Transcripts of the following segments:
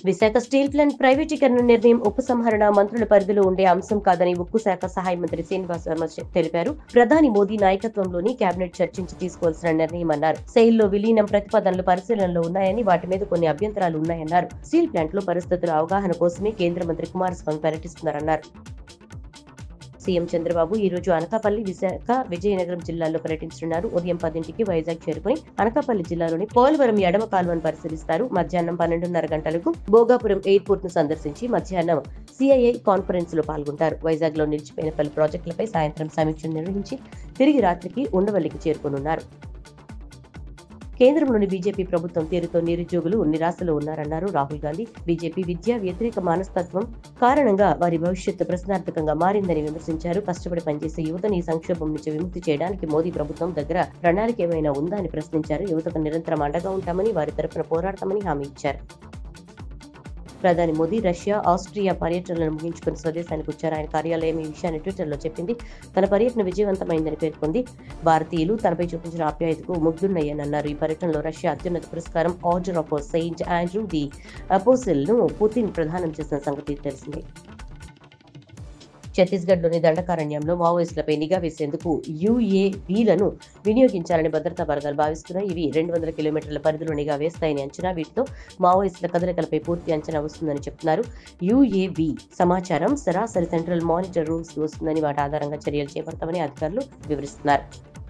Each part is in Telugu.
విశాఖ స్టీల్ ప్లాంట్ ప్రైవేటీకరణ నిర్ణయం ఉపసంహరణ మంత్రుల పరిధిలో ఉండే అంశం కాదని ఉక్కు శాఖ సహాయ మంత్రి శ్రీనివాస్ వర్మ చె- తెలిపారు ప్రధాని మోదీ నాయకత్వంలోని కేబినెట్ చర్చించి తీసుకోవాల్సిన నిర్ణయం అన్నారు సెయిల్లో విలీనం ప్రతిపాదనలు పరిశీలనలో ఉన్నాయని వాటి మీద కొన్ని అభ్యంతరాలు ఉన్నాయన్నారు స్టీల్ ప్లాంట్ లో పరిస్థితుల అవగాహన కోసమే కేంద్ర మంత్రి కుమారస్వామి పర్యటిస్తున్నారన్నారు సీఎం చంద్రబాబు ఈ రోజు అనకాపల్లి విశాఖ విజయనగరం జిల్లాల్లో పర్యటించనున్నారు ఉదయం పదింటికి వైజాగ్ చేరుకుని అనకాపల్లి జిల్లాలోని పోలవరం ఎడమ కాలువను పరిశీలిస్తారు మధ్యాహ్నం పన్నెండున్నర గంటలకు భోగాపురం ఎయిర్పోర్ట్ ను సందర్శించి మధ్యాహ్నం సిఐఐ కాన్ఫరెన్స్ లో పాల్గొంటారు వైజాగ్ లో నిలిచిపోయిన పలు ప్రాజెక్టులపై సాయంత్రం సమీక్ష నిర్వహించి తిరిగి రాత్రికి ఉండవల్లికి చేరుకోనున్నారు కేంద్రంలోని బీజేపీ ప్రభుత్వం తీరుతో నిరుద్యోగులు నిరాశలో ఉన్నారన్నారు రాహుల్ గాంధీ బీజేపీ విద్యా వ్యతిరేక మనస్తత్వం కారణంగా వారి భవిష్యత్తు ప్రశ్నార్థకంగా మారిందని విమర్శించారు కష్టపడి పనిచేసే యువతని ఈ సంక్షోభం నుంచి విముక్తి చేయడానికి మోదీ ప్రభుత్వం దగ్గర ప్రణాళిక ఏమైనా ఉందా అని ప్రశ్నించారు యువతకు నిరంతరం అండగా ఉంటామని వారి తరపున పోరాడతామని హామీ ఇచ్చారు ప్రధాని మోదీ రష్యా ఆస్ట్రియా పర్యటనలను ముగించుకుని స్వదేశానికి వచ్చారు ఆయన కార్యాలయం ఈ విషయాన్ని ట్విట్టర్లో చెప్పింది తన పర్యటన విజయవంతమైందని పేర్కొంది భారతీయులు తనపై చూపించిన ఆప్యాయతకు ముగ్ధున్నయ్యని అన్నారు ఈ పర్యటనలో రష్యా అత్యున్నత పురస్కారం Order of Saint Andrew the Apostle ను పుతిన్ ప్రదానం చేసిన సంగతి తెలిసిందే ఛత్తీస్గఢ్లోని దండకారణ్యంలో మావోయిస్టులపై నిఘా వేసేందుకు యుఏవీలను వినియోగించాలని భద్రతా వర్గాలు భావిస్తున్నాయి ఇవి రెండు వందల కిలోమీటర్ల పరిధిలో నిఘా వేస్తాయని అంచనా వీటితో మావోయిస్టుల కదలికలపై పూర్తి అంచనా వస్తుందని చెప్తున్నారు యుఏవి సమాచారం సరాసరి సెంట్రల్ మానిటర్ రూమ్స్ వస్తుందని వాటి ఆధారంగా చర్యలు చేపడతామని అధికారులు వివరిస్తున్నారు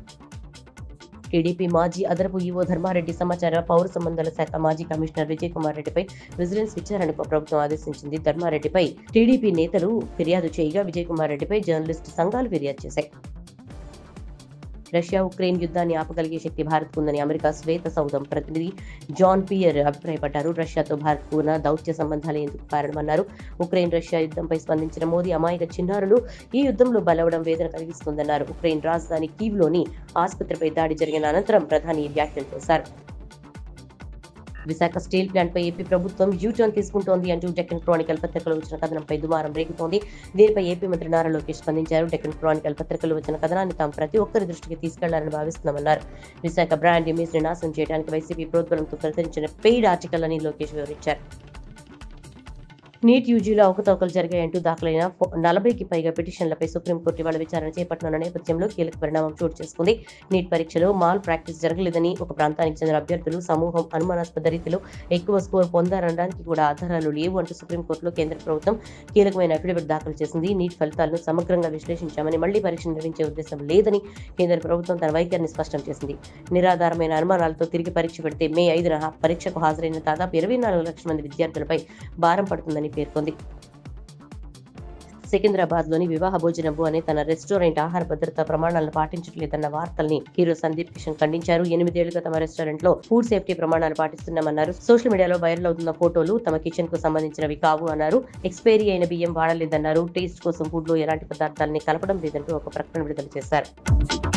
టీడీపీ మాజీ అదనపు ఈవో ధర్మారెడ్డి సమాచార పౌర సంబంధాల శాఖ మాజీ కమిషనర్ విజయ్ కుమార్ రెడ్డిపై విజిలెన్స్ విచారణకు ప్రభుత్వం ఆదేశించింది ధర్మారెడ్డిపై టీడీపీ నేతలు ఫిర్యాదు చేయగా విజయ్ కుమార్ రెడ్డిపై జర్నలిస్టు సంఘాలు ఫిర్యాదు చేశాయి రష్యా ఉక్రెయిన్ యుద్ధాన్ని ఆపగలిగే శక్తి భారత్కు ఉందని అమెరికా శ్వేత సౌధం ప్రతినిధి జాన్ పియర్ అభిప్రాయపడ్డారు రష్యాతో భారత్కు ఉన్న దౌత్య సంబంధాలే ఎందుకు కారణమన్నారు ఉక్రెయిన్ రష్యా యుద్ధంపై స్పందించిన మోదీ అమాయక చిన్నారులు ఈ యుద్ధంలో బలవడం వేదన కలిగిస్తుందన్నారు ఉక్రెయిన్ రాజధాని కీవ్లోని ఆసుపత్రిపై దాడి జరిగిన అనంతరం ప్రధాని ఈ వ్యాఖ్యలు చేశారు విశాఖ స్టీల్ ప్లాంట్ పై ఏపీ ప్రభుత్వం యూటర్న్ తీసుకుంటోంది అంటూ డెక్కన్ క్రానికల్ పత్రికలో వచ్చిన కథనంపై దుమారం రేగుతోంది దీనిపై ఏపీ మంత్రి నారా లోకేష్ స్పందించారు డెక్కన్ క్రానికల్ పత్రికలో వచ్చిన కథనాన్ని తాము ప్రతి ఒక్కరి దృష్టికి తీసుకెళ్లాలని భావిస్తున్నామన్నారు విశాఖ బ్రాండ్ ఇమేజ్ ని నాశనం చేయడానికి వైసీపీ ప్రోద్బలంతో ప్రచురించిన పెయిడ్ ఆర్టికల్ అని లోకేష్ వివరించారు నీట్ యూజీలో అవకతవకలు జరిగాయంటూ దాఖలైన ఫో- నలభైకి పైగా పిటిషన్లపై సుప్రీంకోర్టు ఇవాళ విచారణ చేపట్టనున్న నేపథ్యంలో కీలక పరిణామం చోటు చేసుకుంది నీట్ పరీక్షలో మాల్ ప్రాక్టీస్ జరగలేదని ఒక ప్రాంతానికి చెందిన అభ్యర్థులు సమూహం అనుమానాస్పద రీతిలో ఎక్కువ స్కోర్ పొందారనడానికి కూడా ఆధారాలు లేవు అంటూ సుప్రీంకోర్టులో కేంద్ర ప్రభుత్వం కీలకమైన అఫిడవిట్ దాఖలు చేసింది నీట్ ఫలితాలను సమగ్రంగా విశ్లేషించామని మళ్లీ పరీక్ష నిర్వహించే ఉద్దేశం లేదని కేంద్ర ప్రభుత్వం తన వైఖరిని స్పష్టం చేసింది నిరాధారమైన అనుమానాలతో తిరిగి పరీక్ష పెడితే మే ఐదున హా- పరీక్షకు హాజరైన దాదాపు ఇరవై నాలుగు లక్షల మంది విద్యార్థులపై భారం పడుతుందని పేర్కొంది సికింద్రాబాద్ లోని వివాహ భోజనపు అనే తన రెస్టారెంట్ ఆహార భద్రతా ప్రమాణాలను పాటించట్లేదన్న వార్తల్ని హీరో సందీప్ కిషన్ ఖండించారు ఎనిమిదేళ్లుగా తమ రెస్టారెంట్ లో ఫుడ్ సేఫ్టీ ప్రమాణాలు పాటిస్తున్నామన్నారు సోషల్ మీడియాలో వైరల్ అవుతున్న ఫోటోలు తమ కిచెన్ కు సంబంధించినవి కావు అన్నారు ఎక్స్పైరీ అయిన బియ్యం వాడలేదన్నారు టేస్ట్ కోసం ఫుడ్ లో ఎలాంటి పదార్థాలని కలపడం లేదంటూ ఒక ప్రకటన విడుదల చేశారు